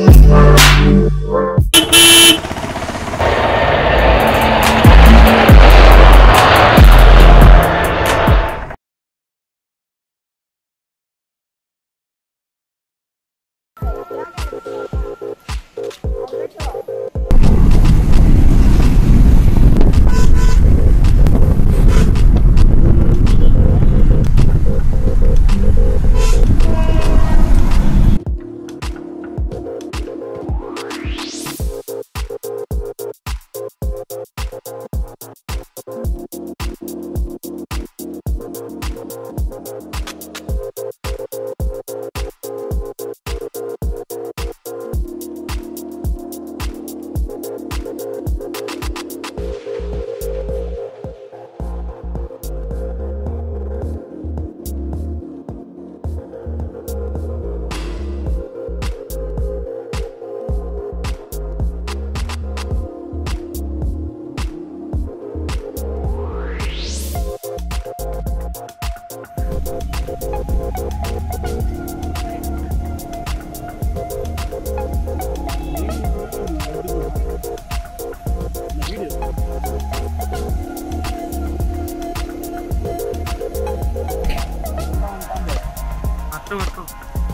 வரட்டும் வரட்டும்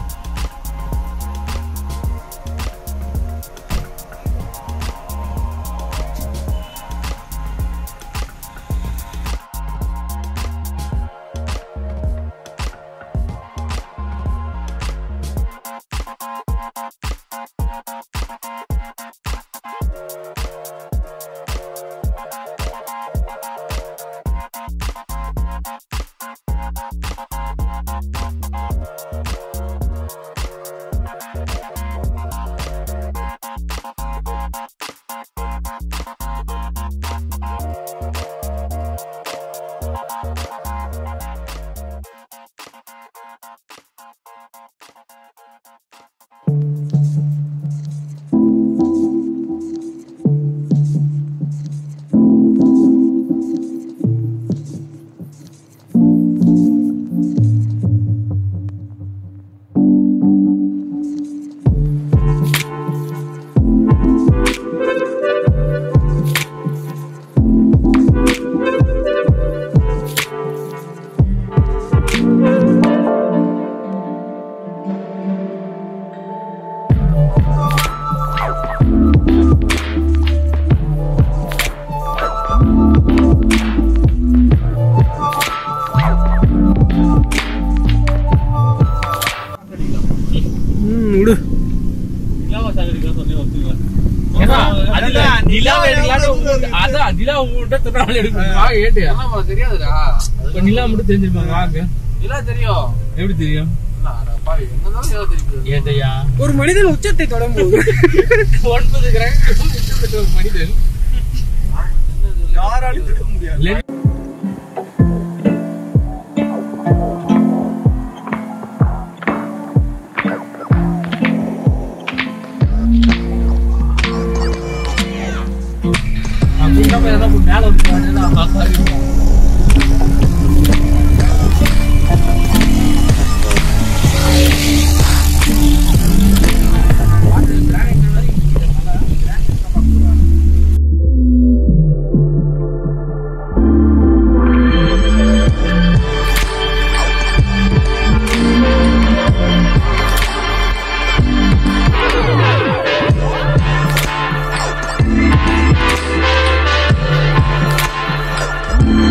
ம் விடு ஏன்னா, அதுல நிலாவை எடுக்கலான்னு உங்க- அதான் நிலா உங்ககிட்ட திருநாள் எடுக்கணும் வாங்க ஏட்டு ஆமா, தெரியாதுடா இப்ப நிலா மட்டும் தெரிஞ்சிருப்பாங்க வாங்க நிலா தெரியும் எப்படி தெரியும் என்ன, அட பாவி, என்னதான் நிலா தெரியுது ஏட்டையா ஒரு மனிதன் உச்சத்தை தொடங்கும்போது ஒன்பது கிரகங்களும் பெற்ற ஒரு மனிதன் யாராலும் தடுக்க முடியாது லென்- அப்படின்னா போய் எதாவது மேல வந்து பாத்தீங்கன்னா, ஆஹா, இருக்கும். Thank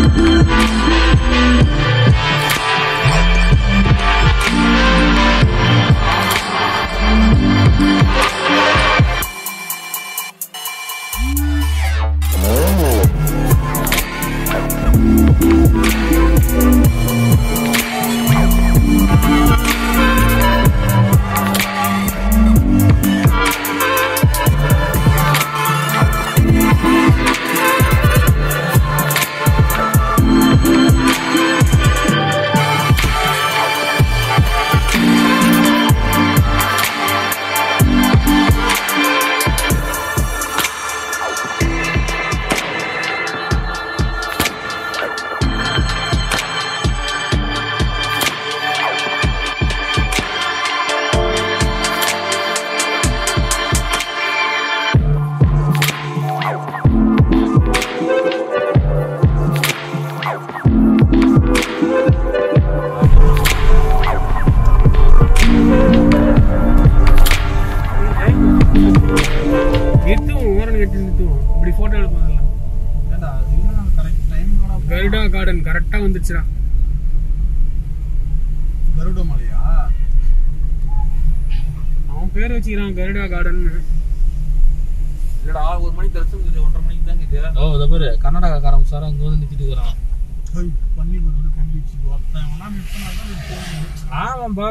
கட்டி நிறுத்துவோம் இப்படி போட்டோ எடுப்போம் ஏண்டா அது இன்னும் கரெக்ட் டைம் கருடா கார்டன் கரெக்டா வந்துச்சுடா கருட மலையா அவன் பேர் வச்சுக்கிறான் கருடா கார்டன் இல்லடா ஒரு மணிக்கு தரிசனம் இது ஒன்றரை மணிக்கு தான் இது ஓ இதை பாரு கர்நாடகாக்காரன் சார் அங்க வந்து நிறுத்திட்டு இருக்கிறான் பண்ணி ஒரு கண்டிச்சு ஒருத்தன் எல்லாம் நிறுத்தினா தான் ஆமாம்பா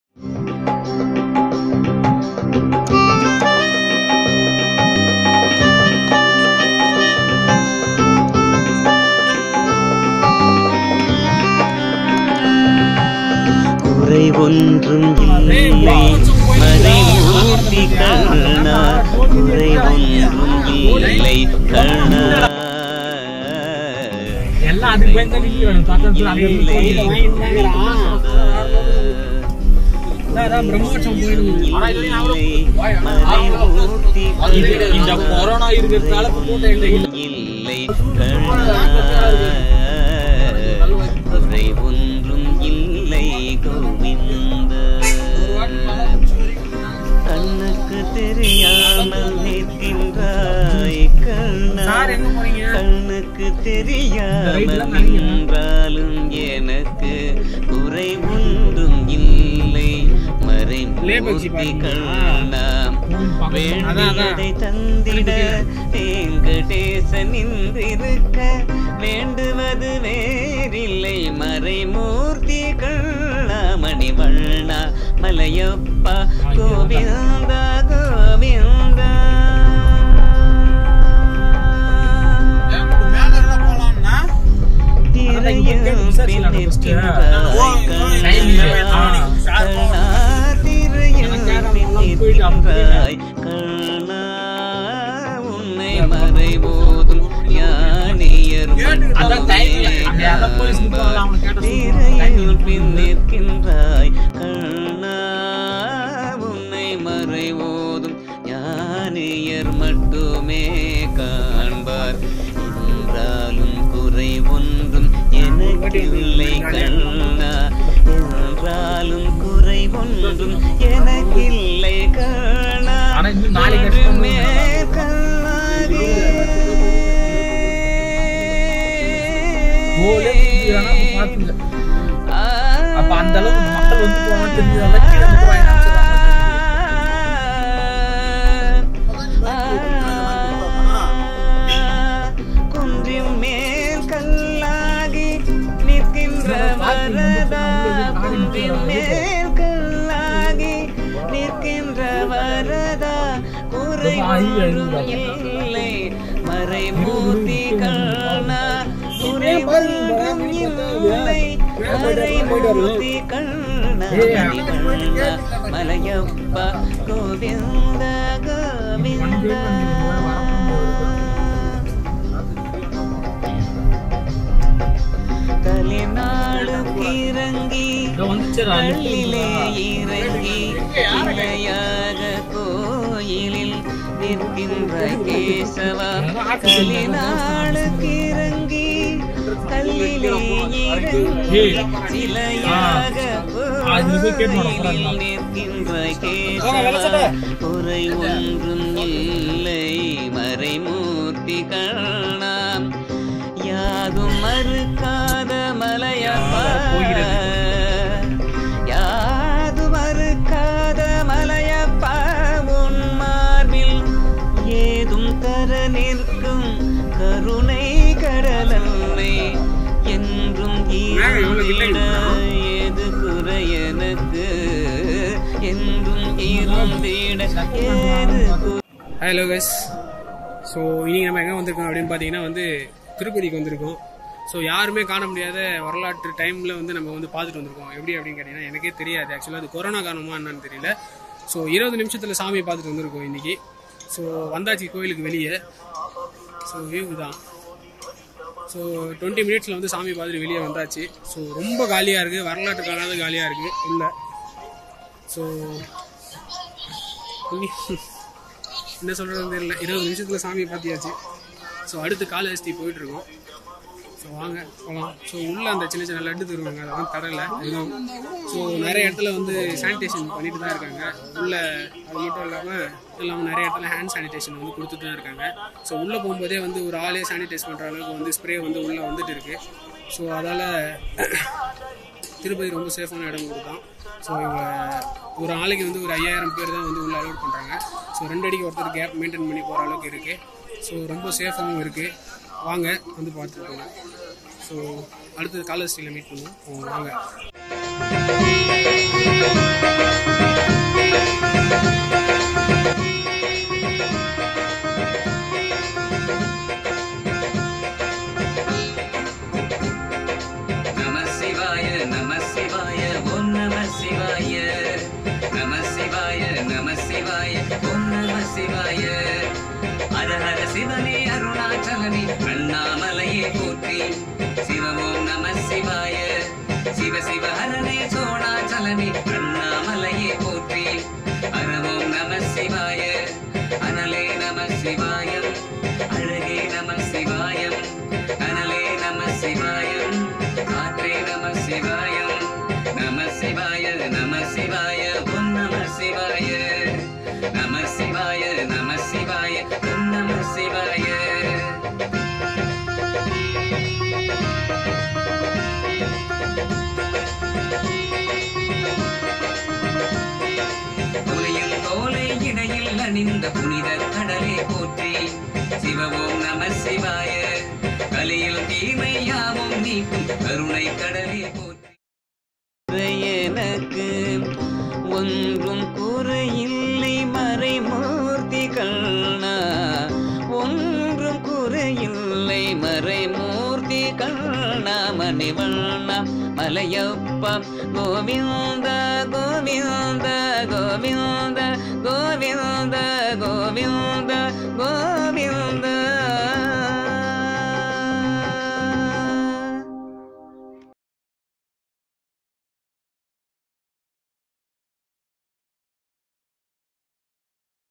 குறை ஒன்றும் இல்லை மறைமூர்த்தி கண்ணா குறை ஒன்றும் இல்லை கண்ணா எல்லாம் அதுக்கு பயந்து நிக்க வேணும் தாத்தா அங்க இருந்து இல்லை அதான் பிரம்மோற்சவம் போயிடுது மறைமூர்த்தி இந்த- இந்த கொரோனா இருக்கிறதால கூட்டம் இல்லை இல்லை கண்ணா குறை ஒன்றும் இல்லை கோவிந்த கண்ணுக்கு தெரியாமல் நிற்கின்றாய் கண்ணா சார் எங்க போறீங்க கண்ணுக்கு தெரியாமல் நின்றாலும் எனக்கு குறை ஒன்றும் இல்லை லேபக்சி மறைமூர்த்தி பாருங்க. கண்ணா வேண்டியதை தந்திட வெங்கடேசன் நின்றிருக்க வேண்டுவது வேறில்லை மறைமூர்த்தி கண்ணா மணிவண்ணா மலையப்பா கோவிந்தா கோவிந்தா மேல என்ன போலாம்னா திரையில் பின்னிருக்கின்றாய் கண்ணா திரையில் பின்னிருக்கின்றாய் கண்ணா உன்னை மறைபோதும் ஞானியர் அதான் time ல- அங்க யாரோ போலீஸ் நிப்பாங்களா, அவங்களை கேட்டா சொல்லுவாங்க. திரையில் பின்னிருக்கின்றாய் கண்ணா உன்னை மறைவோதும் ஞானியர் மட்டுமே காண்பார் என்றாலும் குறை ஒன்றும் எனக்கில்லை கண்ணா என்றாலும் குறை ஒன்றும் எனக்கில்லை கண்ணா ஆனா இன்னும் நாளைக்கு கஷ்டம் என்றுமே கோலே குடிக்கிறானா, அப்ப பாத்துங்க. அப்ப அப்ப அந்த அளவுக்கு மக்கள் வந்து போவாங்கன்னு தெரிஞ்சதால கீழே வந்து வாங்கி குன்றின் மேல் கல்லாகி நிற்கின்ற வரதா குன்றின் மேல் கல்லாகி நிற்கின்ற வரதா குறை ஒன்றும் இல்லை மறைமூர்த்தி கண்ணா குறை ஒன்றும் இல்லை மறைமூர்த்தி கண்ணா மணிவண்ணா மலையப்பா கோவிந்த கோவிந்த கலிநாளுக்கு இறங்கி இதோ வந்துச்சுடா, கல்லிலே இறங்கி இணையாக கோயிலில் நிற்கின்ற கேசவா கலிநாளுக்கு இறங்கி கல்லிலே இறங்கி ஏய், சிலையாக அது போய் கேட்டு வாடா, போடா. கோயிலில் நிற்கின்ற கேசவா குறை ஒன்றும் இல்லை மறைமூர்த்தி கண்ணாம் யாதும் மறுக்காத மலையப்பா யாது மறுக்காத மலையப்பா உன் மார்பில் ஏதும் தர நிற்கும் கருணை கடலல்லை என்றும் இருந்திட ஏது குறை எனக்கு என்றும் இருந்திட ஏது குறை ஹலோ கைஸ் ஸோ இன்னைக்கு நம்ம எங்கே வந்திருக்கோம் அப்படின்னு பார்த்தீங்கன்னா வந்து திருப்பதிக்கு வந்திருக்கோம் ஸோ யாருமே காண முடியாத வரலாற்று டைமில் வந்து நம்ம வந்து பார்த்துட்டு வந்திருக்கோம் எப்படி அப்படின்னு கேட்டிங்கன்னா எனக்கே தெரியாது ஆக்சுவலாக அது கொரோனா காரணமா என்னன்னு தெரியல ஸோ இருபது நிமிஷத்தில் சாமியை பார்த்துட்டு வந்திருக்கோம் இன்னைக்கு ஸோ வந்தாச்சு கோயிலுக்கு வெளியே ஸோ வியூ தான் ஸோ டுவெண்ட்டி மினிட்ஸில் வந்து சாமி பார்த்துட்டு வெளியே வந்தாச்சு ஸோ ரொம்ப காலியாக இருக்குது வரலாற்று காணாத காலியாக இருக்குது உள்ள ஸோ என்ன சொல்கிறதுன்னு தெரியல இருபது நிமிஷத்தில் சாமியை பார்த்தியாச்சு ஸோ அடுத்து காலஹஸ்தி போயிட்டுருக்கோம் ஸோ வாங்க போகலாம் ஸோ உள்ள அந்த சின்ன சின்ன லட்டு தருவாங்க அதெல்லாம் தரல எதுவும் ஸோ நிறைய இடத்துல வந்து சானிடேஷன் பண்ணிட்டு தான் இருக்காங்க உள்ள அது மட்டும் இல்லாமல் இல்லாமல் நிறைய இடத்துல ஹேண்ட் சானிடேஷன் வந்து கொடுத்துட்டு தான் இருக்காங்க ஸோ உள்ளே போகும்போதே வந்து ஒரு ஆளே சானிடைஸ் பண்ணுற அளவுக்கு வந்து ஸ்ப்ரே வந்து உள்ளே வந்துட்டு இருக்கு ஸோ அதால் திருப்பதி ரொம்ப சேஃபான இடம் கொடுத்தான் ஸோ இவங்க ஒரு ஆளுக்கு வந்து ஒரு ஐயாயிரம் பேர் தான் வந்து உள்ள அலோட் பண்ணுறாங்க ஸோ ரெண்டு அடிக்கு ஒருத்தர் கேப் மெயின்டைன் பண்ணி போகிற அளவுக்கு இருக்குது ஸோ ரொம்ப சேஃபாகவும் இருக்குது வாங்க வந்து பார்த்துட்டு போங்க ஸோ அடுத்தது காலேஜ் ஸ்டீலில் மீட் பண்ணுவோம் ஸோ வாங்க நம சிவாய நம சிவாய ஓம் நம சிவாய நம சிவாய நம சிவாய ஓம் நம சிவாய ஹர ஹர சிவனே அருணாச்சலனே அண்ணாமலையே போற்றி சிவமோம் நம சிவாய சிவ சிவ ஹரனே சோணாச்சலனே அண்ணாமலையே போற்றி ஹரமோம் நம சிவாய அனலே நம சிவாயம் அழகே நம சிவாயம் அனலே நம சிவாயம் காற்றே நம சிவாயம் நம சிவாய நம சிவாய ஓம் நம சிவாய நம சிவாய நம சிவாய ஓம் நம சிவாய புலியும் தோலை இடையில் அணிந்த புனித கடலே போற்றி சிவவோம் நம சிவாய கலியில் தீமை யாவும் நீக்கும் கருணை கடலே போற்றி எனக்கு ஒன்றும் குறையில்லை மறைமூர்த்தி கண்ணா ஒன்றும் குறையில்லை மறைமூர்த்தி கண்ணா மணிவண்ணா மலையப்பா கோவிந்த கோவிந்த கோவிந்த கோவிந்த கோவிந்த கோவிந்த